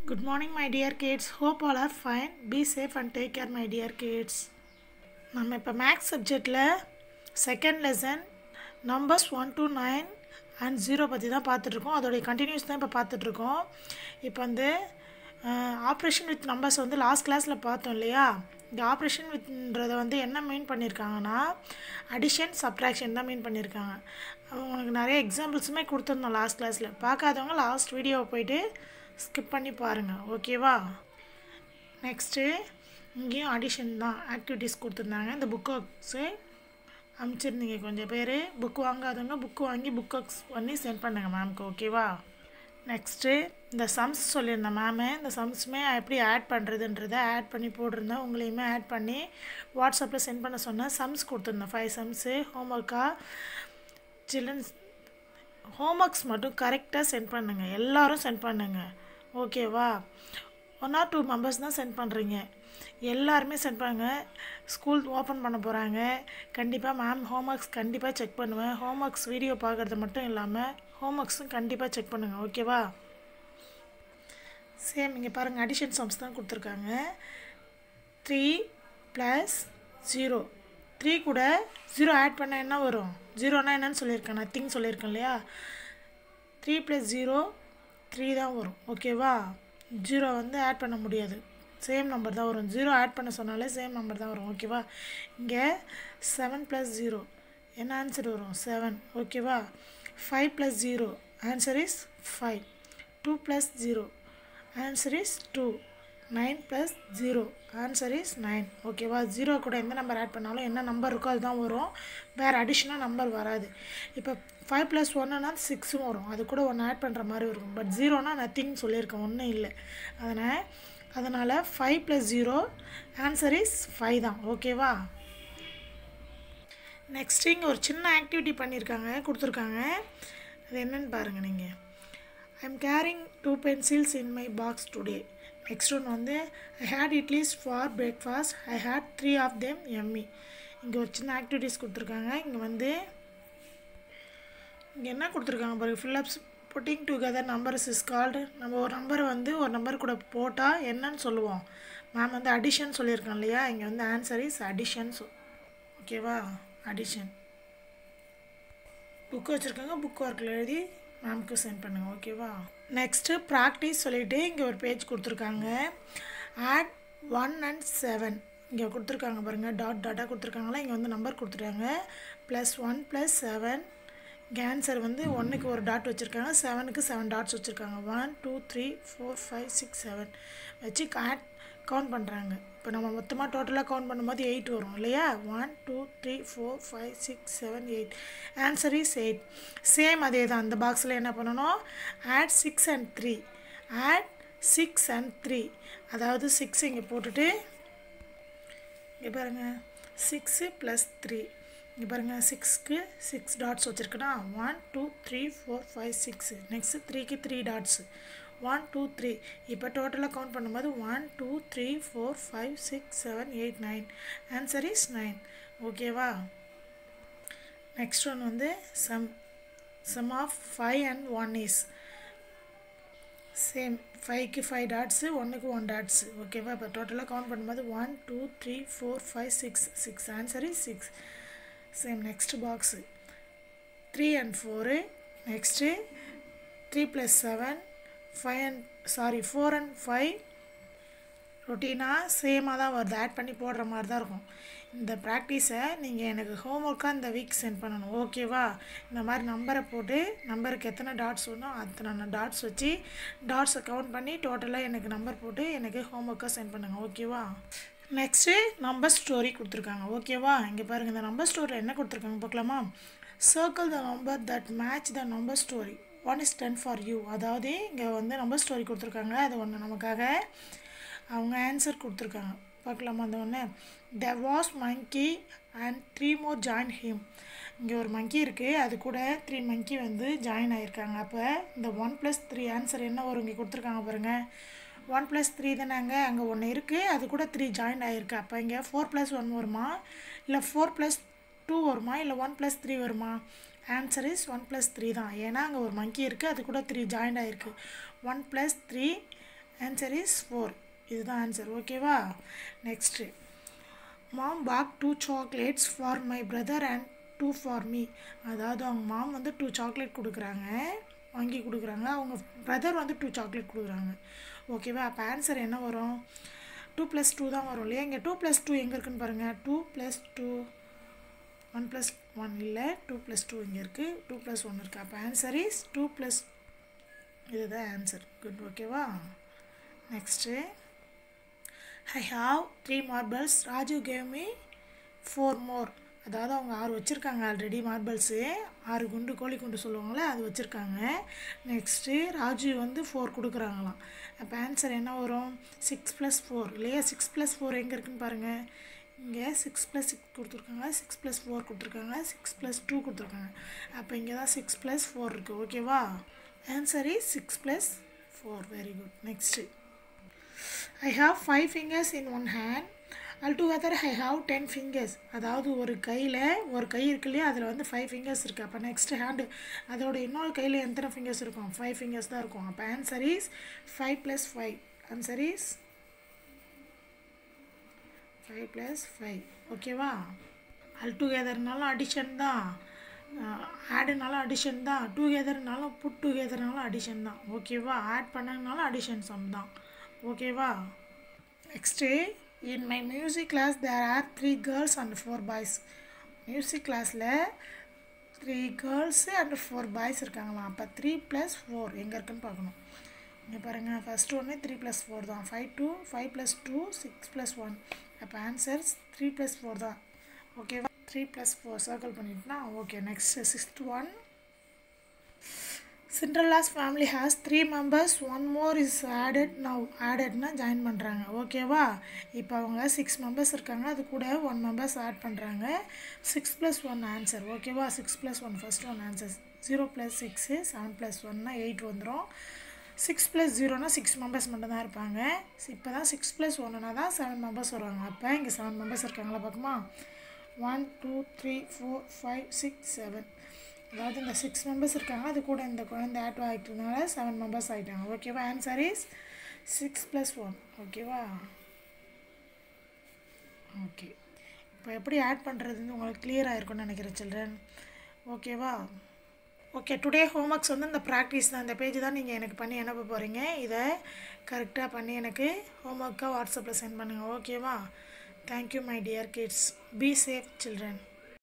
Good morning, my dear kids. Hope all are fine. Be safe and take care, my dear kids. நம்ம இப்போ maths சப்ஜெக்டில் second lesson numbers one to nine and zero பற்றி தான் பார்த்துட்ருக்கோம் அதோடைய continuous தான் இப்போ பார்த்துட்ருக்கோம் இப்போ வந்து ஆப்ரேஷன் வித் நம்பர்ஸ் வந்து லாஸ்ட் கிளாஸில் பார்த்தோம் இல்லையா இந்த ஆப்ரேஷன் வித்ன்றதை வந்து என்ன மீன் பண்ணியிருக்காங்கன்னா அடிஷன் சப்ட்ராக்ஷன் தான் மீன் பண்ணியிருக்காங்க உங்களுக்கு நிறைய எக்ஸாம்பிள்ஸுமே கொடுத்துருந்தோம் லாஸ்ட் கிளாஸில் பார்க்காதவங்க லாஸ்ட் வீடியோவை போயிட்டு ஸ்கிப் பண்ணி பாருங்கள் ஓகேவா நெக்ஸ்ட்டு இங்கேயும் அடிஷன் தான் ஆக்டிவிட்டீஸ் கொடுத்துருந்தாங்க இந்த புக் ஒர்க்ஸு அனுப்பிச்சிருந்தீங்க கொஞ்சம் பேர் புக் வாங்காதவங்க புக்கு வாங்கி புக் ஒர்க்ஸ் பண்ணி சென்ட் பண்ணுங்கள் மேம்க்கு ஓகேவா நெக்ஸ்ட்டு இந்த சம்ஸ் சொல்லியிருந்தேன் மேமு இந்த சம்ஸுமே எப்படி ஆட் பண்ணுறதுன்றதை ஆட் பண்ணி போட்டிருந்தேன் உங்களையுமே ஆட் பண்ணி வாட்ஸ்அப்பில் சென்ட் பண்ண சொன்னேன் சம்ஸ் கொடுத்துருந்தேன் ஃபைவ் சம்ஸு ஹோம்ஒர்க்காக சில்ட்ரன்ஸ் ஹோம்ஒர்க்ஸ் மட்டும் கரெக்டாக சென்ட் பண்ணுங்கள் எல்லோரும் சென்ட் பண்ணுங்கள் ஓகேவா ஒன் ஆர் டூ மெம்பர்ஸ் தான் சென்ட் பண்ணுறீங்க எல்லாருமே சென்ட் பண்ணுங்க ஸ்கூல் ஓப்பன் பண்ண போகிறாங்க கண்டிப்பாக மேம் ஹோம்ஒர்க்ஸ் கண்டிப்பாக செக் பண்ணுவேன் ஹோம்ஒர்க்ஸ் வீடியோ பார்க்குறது மட்டும் இல்லாமல் ஹோம்ஒர்க்ஸும் கண்டிப்பாக செக் பண்ணுங்கள் ஓகேவா சேம் இங்கே பாருங்கள் அடிஷன் சம்ஸ் தான் கொடுத்துருக்காங்க த்ரீ ப்ளஸ் ஜீரோ த்ரீ கூட ஜீரோ ஆட் பண்ணால் என்ன வரும் ஜீரோனா என்னன்னு சொல்லியிருக்கேன் நத்திங் சொல்லியிருக்கேன் இல்லையா த்ரீ ப்ளஸ் ஜீரோ த்ரீ தான் வரும் ஓகேவா ஜீரோ வந்து ஆட் பண்ண முடியாது சேம் நம்பர் தான் வரும் ஜீரோ ஆட் பண்ண சொன்னாலே சேம் நம்பர் தான் வரும் ஓகேவா இங்கே செவன் ப்ளஸ் ஜீரோ என்ன ஆன்சர் வரும் செவன் ஓகேவா five plus zero answer is five two plus zero answer is two nine plus zero answer is nine ஓகேவா ஜீரோ கூட எந்த நம்பர் ஆட் பண்ணாலும் என்ன நம்பர் இருக்கோ அதுதான் வரும் வேறு அடிஷ்னல் நம்பர் வராது இப்போ ஃபைவ் ப்ளஸ் ஒன்றுனா சிக்ஸும் வரும் அது கூட ஒன்று ஆட் பண்ணுற மாதிரி இருக்கும் பட் ஜீரோனா நத்திங் சொல்லியிருக்கேன் ஒன்றும் இல்லை அதனால் அதனால் five plus zero answer is five தான் ஓகேவா நெக்ஸ்ட்டு இங்கே ஒரு சின்ன ஆக்டிவிட்டி பண்ணியிருக்காங்க கொடுத்துருக்காங்க அது என்னென்னு பாருங்கள் நீங்கள் I am carrying two pencils in my box today next one வந்து I had idlis for breakfast I had three of them எம்மி இங்கே ஒரு சின்ன ஆக்டிவிட்டீஸ் கொடுத்துருக்காங்க இங்கே வந்து இங்கே என்ன கொடுத்துருக்காங்க பாருங்கள் fill ups putting together numbers is called நம்ம ஒரு நம்பரை வந்து ஒரு நம்பர் கூட போட்டால் என்னன்னு சொல்லுவோம் மேம் வந்து அடிஷன் சொல்லியிருக்கோம் இல்லையா இங்கே வந்து ஆன்சர் இஸ் அடிஷன் ஓகேவா அடிஷன் புக்கு வச்சுருக்காங்க புக் ஒர்க்கில் எழுதி மேம்க்கு சென்ட் பண்ணுங்கள் ஓகேவா நெக்ஸ்ட்டு ப்ராக்டிஸ் சொல்லிவிட்டு இங்கே ஒரு பேஜ் கொடுத்துருக்காங்க ஆட் ஒன் அண்ட் செவன் இங்கே கொடுத்துருக்காங்க பாருங்கள் டாட் டாட்டாக கொடுத்துருக்காங்களா இங்கே வந்து நம்பர் கொடுத்துருக்காங்க ப்ளஸ் ஒன் ப்ளஸ் செவன் இங்கே ஆன்சர் வந்து ஒன்றுக்கு ஒரு டாட் வச்சுருக்காங்க செவனுக்கு செவன் டாட்ஸ் வச்சுருக்காங்க one two three four five six seven வச்சு ஆட் கவுண்ட் பண்ணுறாங்க இப்போ நம்ம மொத்தமாக டோட்டலாக கவுண்ட் பண்ணும்போது எயிட் வரும் இல்லையா one two three four five six seven eight answer is eight same அதே தான் அந்த பாக்ஸில் என்ன பண்ணணும் add six and three add six and three அதாவது சிக்ஸ் இங்கே போட்டுட்டு இங்கே பாருங்கள் சிக்ஸு ப்ளஸ் த்ரீ இங்கே பாருங்கள் சிக்ஸ்க்கு சிக்ஸ் டாட்ஸ் வச்சுருக்கேன்னா one two three four five six next த்ரீக்கு three dots one two three இப்போ டோட்டலாக கவுண்ட் பண்ணும்போது one two three four five six seven eight nine answer is nine ஓகேவா நெக்ஸ்ட் ஒன் வந்து sum sum of five and one is same ஃபைவ்க்கு five dots ஒன்றுக்கு one dots ஓகேவா இப்போ டோட்டலாக கவுண்ட் பண்ணும்போது one two three four five six six answer is six same next box three and four next three plus seven five and sorry four and five ரொட்டீனாக சேமாக தான் வருது add பண்ணி போடுற மாதிரி தான் இருக்கும் இந்த ப்ராக்டிஸை நீங்கள் எனக்கு ஹோம்ஒர்க்காக இந்த வீக் சென்ட் பண்ணணும் ஓகேவா இந்த மாதிரி நம்பரை போட்டு நம்பருக்கு எத்தனை டாட்ஸ் வேணும் அத்தனை டாட்ஸ் வச்சு டாட்ஸை கவுண்ட் பண்ணி டோட்டலாக எனக்கு நம்பர் போட்டு எனக்கு ஹோம்ஒர்க்காக சென்ட் பண்ணுங்கள் ஓகேவா நெக்ஸ்ட்டு நம்பர் ஸ்டோரி கொடுத்துருக்காங்க ஓகேவா இங்கே பாருங்கள் இந்த நம்பர் ஸ்டோரியில் என்ன கொடுத்துருக்காங்க பார்க்கலாமா circle the number that match the number story one is ten for you அதாவது இங்கே வந்து நம்பர் ஸ்டோரி கொடுத்துருக்காங்க அது ஒன்று நமக்காக அவங்க ஆன்சர் கொடுத்துருக்காங்க பார்க்கலாமா அந்த ஒன்று the was monkey and three more join him இங்கே ஒரு மங்கி இருக்குது அது கூட த்ரீ மங்கி வந்து ஜாயின் ஆகியிருக்காங்க அப்போ இந்த ஒன் ப்ளஸ் த்ரீ ஆன்சர் என்ன வரும் இங்கே கொடுத்துருக்காங்க பாருங்கள் ஒன் ப்ளஸ் த்ரீ தானேங்க அங்கே ஒன்று இருக்குது அது கூட த்ரீ ஜாயின் ஆகிருக்கு அப்போ இங்கே ஃபோர் ப்ளஸ் ஒன் வருமா இல்லை ஃபோர் ப்ளஸ் டூ வருமா இல்லை ஒன் ப்ளஸ் த்ரீ வருமா answer is one plus three தான் ஏன்னா அங்கே ஒரு மங்கி இருக்குது அது கூட த்ரீ ஜாயின் ஆகிருக்கு one plus three answer is four இதுதான் ஆன்சர் ஓகேவா next mom bought two chocolates for my brother and two for me அதாவது அவங்க மாம் வந்து டூ சாக்லேட் கொடுக்குறாங்க வாங்கி கொடுக்குறாங்க அவங்க பிரதர் வந்து டூ சாக்லேட் கொடுக்குறாங்க ஓகேவா அப்போ ஆன்சர் என்ன வரும் டூ ப்ளஸ் டூ தான் வரும் இல்லையா இங்கே டூ ப்ளஸ் டூ எங்கே இருக்குன்னு பாருங்கள் two plus two one plus one இல்லை டூ ப்ளஸ் டூ இங்கே இருக்குது டூ ப்ளஸ் ஒன் இருக்குது அப்போ ஆன்சர் இஸ் டூ ப்ளஸ் இதுதான் ஆன்சர் குட் ஓகேவா next I have three marbles Raju gave me four more அதாவது அவங்க ஆறு வச்சுருக்காங்க ஆல்ரெடி மார்பிள்ஸு ஆறு குண்டு கோழி குண்டு சொல்லுவாங்களே அது வச்சுருக்காங்க நெக்ஸ்ட்டு ராஜு வந்து ஃபோர் கொடுக்குறாங்களாம் அப்போ ஆன்சர் என்ன வரும் சிக்ஸ் ப்ளஸ் ஃபோர் இல்லையா சிக்ஸ் ப்ளஸ் ஃபோர் எங்கே இருக்குன்னு பாருங்கள் இங்கே சிக்ஸ் ப்ளஸ் சிக்ஸ் கொடுத்துருக்காங்க சிக்ஸ் ப்ளஸ் ஃபோர் கொடுத்துருக்காங்க சிக்ஸ் ப்ளஸ் டூ கொடுத்துருக்காங்க அப்போ இங்கே தான் சிக்ஸ் ப்ளஸ் ஃபோர் இருக்குது ஓகேவா answer is six plus four very good next I have five fingers in one hand all together I have ten fingers அதாவது ஒரு கையில் ஒரு கை இருக்கு இல்லையா அதில் வந்து ஃபைவ் ஃபிங்கர்ஸ் இருக்குது அப்போ நெக்ஸ்ட் ஹேண்டு அதோட இன்னொரு கையில் எத்தனை ஃபிங்கர்ஸ் இருக்கும் ஃபைவ் ஃபிங்கர்ஸ் தான் இருக்கும் அப்போ answer is five plus five answer is five plus five ஓகேவா ஆல் டுகெதர்னாலும் அடிஷன் தான் ஆடுனாலும் அடிஷன் தான் டுகெதர்னாலும் புட் டுகெதர்னாலும் அடிஷன் தான் ஓகேவா ஆட் பண்ணனாலும் அடிஷன் சம் தான் ஓகேவா next in my music class there are three girls and four boys music கிளாஸில் three girls and four boys இருக்காங்களாம் அப்போ த்ரீ ப்ளஸ் ஃபோர் எங்கே இருக்குன்னு பார்க்கணும் இங்கே பாருங்கள் ஃபஸ்ட் ஒன்று த்ரீ ப்ளஸ் ஃபோர் தான் five two five plus two six plus one அப்போ ஆன்சர்ஸ் த்ரீ ப்ளஸ் ஃபோர் தான் ஓகேவா த்ரீ ப்ளஸ் ஃபோர் சர்க்கிள் பண்ணிட்டுனா okay next sixth one Cinderella's family has three members one more is added now ஆடட்னா join பண்ணுறாங்க ஓகேவா இப்போ அவங்க six members இருக்காங்க அது கூட ஒன் மெம்பர்ஸ் ஆட் பண்ணுறாங்க சிக்ஸ் ப்ளஸ் ஒன் ஆன்சர் ஓகேவா six plus one first one answer zero plus six seven plus ஒன்னா எயிட் வந்துடும் சிக்ஸ் ப்ளஸ் ஜீரோனா சிக்ஸ் மெம்பர்ஸ் மட்டும் தான் இருப்பாங்க இப்போ தான் சிக்ஸ் ப்ளஸ் ஒன்றுனா தான் செவன் மெம்பர்ஸ் வருவாங்க அப்போ இங்கே செவன் மெம்பர்ஸ் இருக்காங்களா பார்க்குமா one two three four five six seven அதாவது இந்த சிக்ஸ் மெம்பர்ஸ் இருக்காங்க அது கூட இந்த குழந்தை ஆட் ஆகிட்டதுனால செவன் மெம்பர்ஸ் ஆகிட்டாங்க ஓகேவா answer is six plus one ஓகேவா ஓகே இப்போ எப்படி ஆட் பண்ணுறதுன்னு உங்களுக்கு கிளியராக இருக்கும்னு நினைக்கிறேன் சில்ட்ரன் ஓகேவா ஓகே டுடே ஹோம்ஒர்க்ஸ் வந்து இந்த ப்ராக்டிஸ் தான் இந்த பேஜ் தான் நீங்கள் எனக்கு பண்ணி அனுப்ப போகிறீங்க இதை கரெக்டாக பண்ணி எனக்கு ஹோம்ஒர்க்காக வாட்ஸ்அப்பில் சென்ட் பண்ணுங்கள் ஓகேவா thank you my dear kids be safe children